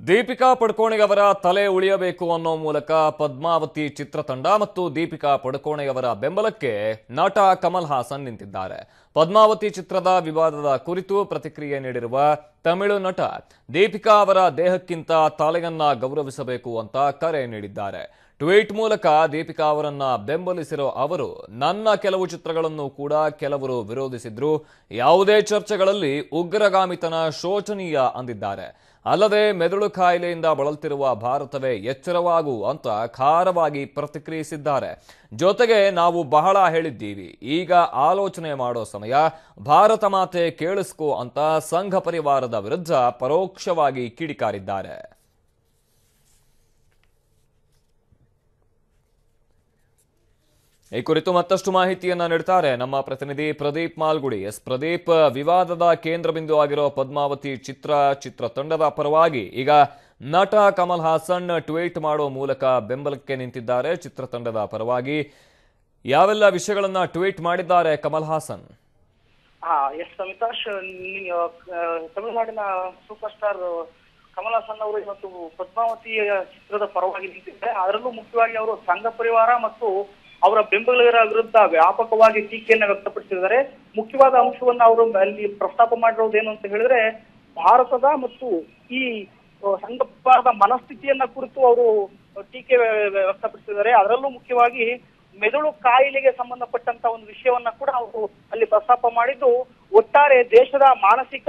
ದೀಪಿಕಾ ಪಡುಕೋಣೆಯವರ ತಲೆ ಉಳಿಯಬೇಕು ಅನ್ನೋ ಮೂಲಕ ಪದ್ಮಾವತಿ ಚಿತ್ರತಂಡ ಮತ್ತು ದೀಪಿಕಾ ಪಡುಕೋಣೆಯವರ ಬೆಂಬಲಕ್ಕೆ ನಟ ಕಮಲ್ ಹಾಸನ್ ನಿಂತಿದ್ದಾರೆ ಪದ್ಮಾವತಿ ಚಿತ್ರದ ವಿವಾದದ ಕುರಿತು ಪ್ರತಿಕ್ರಿಯೆ ನೀಡಿರುವ ತಮಿಳು ನಟ ದೀಪಿಕಾ ಅವರ ದೇಹಕ್ಕಿಂತ ತಲೆಯನ್ನ ಗೌರವಿಸಬೇಕು ಅಂತ ಕರೆ ನೀಡಿದ್ದಾರೆ ಟ್ವೀಟ್ ಮೂಲಕ ದೀಪಿಕಾ ಅವರನ್ನ ಬೆಂಬಲಿಸಿರೋ ಅವರು ನನ್ನ ಕೆಲವು ಚಿತ್ರಗಳನ್ನು ಕೂಡ ಕೆಲವರು ವಿರೋಧಿಸಿದ್ರು ಯಾವುದೇ ಚರ್ಚೆಗಳಲ್ಲಿ ಉಗ್ರಗಾಮಿತನ ಶೋಚನೀಯ ಅಂದಿದ್ದಾರೆ ಅಲ್ಲದೆ ಮೆದುಳು ಕಾಯಿಲೆಯಿಂದ ಬಳಲ್ತಿರುವ ಭಾರತವೇ ಎಚ್ಚರವಾಗು ಅಂತ ಖಾರವಾಗಿ ಪ್ರತಿಕ್ರಿಯಿಸಿದ್ದಾರೆ ಜೊತೆಗೆ ನಾವು ಬಹಳ ಹೇಳಿದ್ದೀವಿ ಈಗ ಆಲೋಚನೆ ಮಾಡೋ ಸಮಯ ಭಾರತ ಮಾತೆ ಕೇಳಿಸ್ಕೋ ಅಂತ ಸಂಘ ಪರಿವಾರದ ವಿರುದ್ಧ ಪರೋಕ್ಷವಾಗಿ ಕಿಡಿಕಾರಿದ್ದಾರೆ ಈ ಕುರಿತು ಮತ್ತಷ್ಟು ಮಾಹಿತಿಯನ್ನ ನೀಡ್ತಾರೆ ನಮ್ಮ ಪ್ರತಿನಿಧಿ ಪ್ರದೀಪ್ ಮಾಲ್ಗುಡಿ ಎಸ್ ಪ್ರದೀಪ್ ವಿವಾದದ ಕೇಂದ್ರ ಬಿಂದು ಆಗಿರೋ ಪದ್ಮಾವತಿ ಚಿತ್ರ ಚಿತ್ರತಂಡದ ಪರವಾಗಿ ಈಗ ನಟ ಕಮಲ್ ಹಾಸನ್ ಟ್ವೀಟ್ ಮಾಡೋ ಮೂಲಕ ಬೆಂಬಲಕ್ಕೆ ನಿಂತಿದ್ದಾರೆ ಚಿತ್ರತಂಡದ ಪರವಾಗಿ ಯಾವೆಲ್ಲ ವಿಷಯಗಳನ್ನ ಟ್ವೀಟ್ ಮಾಡಿದ್ದಾರೆ ಕಮಲ್ ಹಾಸನ್ ಹಾ ಎಸ್ ಅಮಿತಾಶ್ ನಿ- ಆ, ತಮಿಳುನಾಡಿನ ಸೂಪರ್ ಸ್ಟಾರ್ ಕಮಲ್ ಹಾಸನ್ ಅವರು ಇವತ್ತು ಪದ್ಮಾವತಿ ಚಿತ್ರದ ಪರವಾಗಿ ನಿಂತಿದ್ದಾರೆ ಅದರಲ್ಲೂ ಮುಖ್ಯವಾಗಿ ಅವರು ಸಂಘ ಪರಿವಾರ ಮತ್ತು ಅವರ ಬೆಂಬಲಿಗರ ವಿರುದ್ಧ ವ್ಯಾಪಕವಾಗಿ ಟೀಕೆಯನ್ನ ವ್ಯಕ್ತಪಡಿಸಿದ್ದಾರೆ ಮುಖ್ಯವಾದ ಅಂಶವನ್ನ ಅವರು ಅಲ್ಲಿ ಪ್ರಸ್ತಾಪ ಮಾಡಿರೋದೇನು ಅಂತ ಹೇಳಿದ್ರೆ ಭಾರತದ ಮತ್ತು ಈ ಆ, ಸಂಘ ಪರಿವಾರದ ಮನಸ್ಥಿತಿಯನ್ನ ಕುರಿತು ಅವರು ಟೀಕೆ ವ್ಯ- ವ್ಯ- ವ್ಯಕ್ತಪಡಿಸಿದ್ದಾರೆ ಅದರಲ್ಲೂ ಮುಖ್ಯವಾಗಿ ಮೆದುಳು ಕಾಯಿಲೆಗೆ ಸಂಬಂಧಪಟ್ಟಂತ ಒಂದು ವಿಷಯವನ್ನ ಕೂಡ ಅವರು ಅಲ್ಲಿ ಪ್ರಸ್ತಾಪ ಮಾಡಿದ್ದು ಒಟ್ಟಾರೆ ದೇಶದ ಮಾನಸಿಕ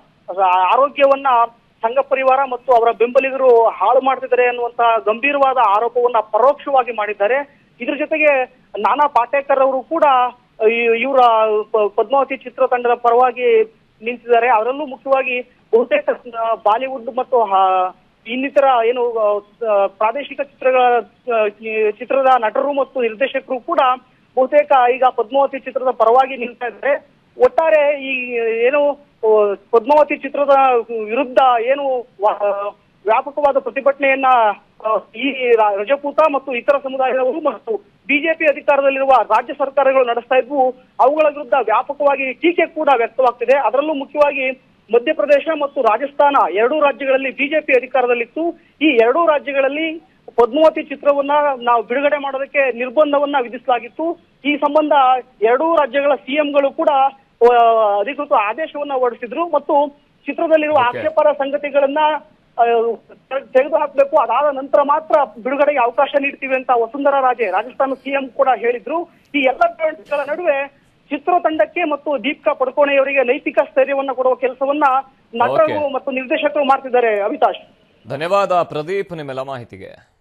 ಆರೋಗ್ಯವನ್ನ ಸಂಘ ಪರಿವಾರ ಮತ್ತು ಅವರ ಬೆಂಬಲಿಗರು ಹಾಳು ಮಾಡ್ತಿದ್ದಾರೆ ಅನ್ನುವಂತ ಗಂಭೀರವಾದ ಆರೋಪವನ್ನ ಪರೋಕ್ಷವಾಗಿ ಮಾಡಿದ್ದಾರೆ ಇದ್ರ ಜೊತೆಗೆ ನಾನಾ ಪಾಟೇಕರ್ ಅವರು ಕೂಡ ಈ- ಇವರ ಪ- ಪದ್ಮಾವತಿ ಚಿತ್ರತಂಡದ ಪರವಾಗಿ ನಿಂತಿದ್ದಾರೆ ಅದರಲ್ಲೂ ಮುಖ್ಯವಾಗಿ ಬಹುತೇಕ ಆ, ಬಾಲಿವುಡ್ ಮತ್ತು ಆ, ಇನ್ನಿತರ ಏನು ಆ, ಆ, ಪ್ರಾದೇಶಿಕ ಚಿತ್ರಗಳ ಆ, ಈ ಚಿತ್ರದ ನಟರು ಮತ್ತು ನಿರ್ದೇಶಕರು ಕೂಡ ಬಹುತೇಕ ಈಗ ಪದ್ಮಾವತಿ ಚಿತ್ರದ ಪರವಾಗಿ ನಿಲ್ತಾ ಇದ್ದಾರೆ ಒಟ್ಟಾರೆ ಈ ಏನು ಆ, ಪದ್ಮಾವತಿ ಚಿತ್ರದ ವಿರುದ್ಧ ಏನು ವ- ವ್ಯಾಪಕವಾದ ಪ್ರತಿಭಟನೆಯನ್ನ ಆ, ಈ ರಾ- ರಜಪೂತ ಮತ್ತು ಇತರ ಸಮುದಾಯದವರು ಮತ್ತು ಬಿಜೆಪಿ ಅಧಿಕಾರದಲ್ಲಿರುವ ರಾಜ್ಯ ಸರ್ಕಾರಗಳು ನಡೆಸ್ತಾ ಇದ್ವು ಅವುಗಳ ವಿರುದ್ಧ ವ್ಯಾಪಕವಾಗಿ ಟೀಕೆ ಕೂಡ ವ್ಯಕ್ತವಾಗ್ತಿದೆ ಅದರಲ್ಲೂ ಮುಖ್ಯವಾಗಿ ಮಧ್ಯಪ್ರದೇಶ ಮತ್ತು ರಾಜಸ್ಥಾನ ಎರಡೂ ರಾಜ್ಯಗಳಲ್ಲಿ ಬಿಜೆಪಿ ಅಧಿಕಾರದಲ್ಲಿತ್ತು ಈ ಎರಡೂ ರಾಜ್ಯಗಳಲ್ಲಿ ಪದ್ಮಾವತಿ ಚಿತ್ರವನ್ನ ನಾವು ಬಿಡುಗಡೆ ಮಾಡೋದಕ್ಕೆ ನಿರ್ಬಂಧವನ್ನ ವಿಧಿಸಲಾಗಿತ್ತು ಈ ಸಂಬಂಧ ಎರಡೂ ರಾಜ್ಯಗಳ ಸಿಎಂಗಳು ಕೂಡ ಆ, ಅಧಿಕೃತ ಆದೇಶವನ್ನ ಹೊರಡಿಸಿದ್ರು ಮತ್ತು ಚಿತ್ರದಲ್ಲಿರುವ Okay. ಆಕ್ಷೇಪರ ಸಂಗತಿಗಳನ್ನ ಆ, ತೆಗೆದು ಹಾಕಬೇಕು ಅದಾದ ನಂತರ ಮಾತ್ರ ಬಿಡುಗಡೆಗೆ ಅವಕಾಶ ನೀಡ್ತೀವಿ ಅಂತ ವಸುಂಧರಾ ರಾಜೆ ರಾಜಸ್ಥಾನ ಸಿಎಂ ಕೂಡ ಹೇಳಿದ್ರು ಈ ಎಲ್ಲ ಬೆಳವಣಿಗೆಗಳ ನಡುವೆ ಚಿತ್ರತಂಡಕ್ಕೆ ಮತ್ತು ದೀಪಿಕಾ ಪಡುಕೋಣೆಯವರಿಗೆ ನೈತಿಕ ಸ್ಥೈರ್ಯವನ್ನ ಕೊಡುವ ಕೆಲಸವನ್ನ ನಟರು Okay. ಮತ್ತು ನಿರ್ದೇಶಕರು ಮಾಡ್ತಿದ್ದಾರೆ ಅವಿತಾಶ್ ಧನ್ಯವಾದ ಪ್ರದೀಪ್ ನಿಮ್ಮೆಲ್ಲ ಮಾಹಿತಿಗೆ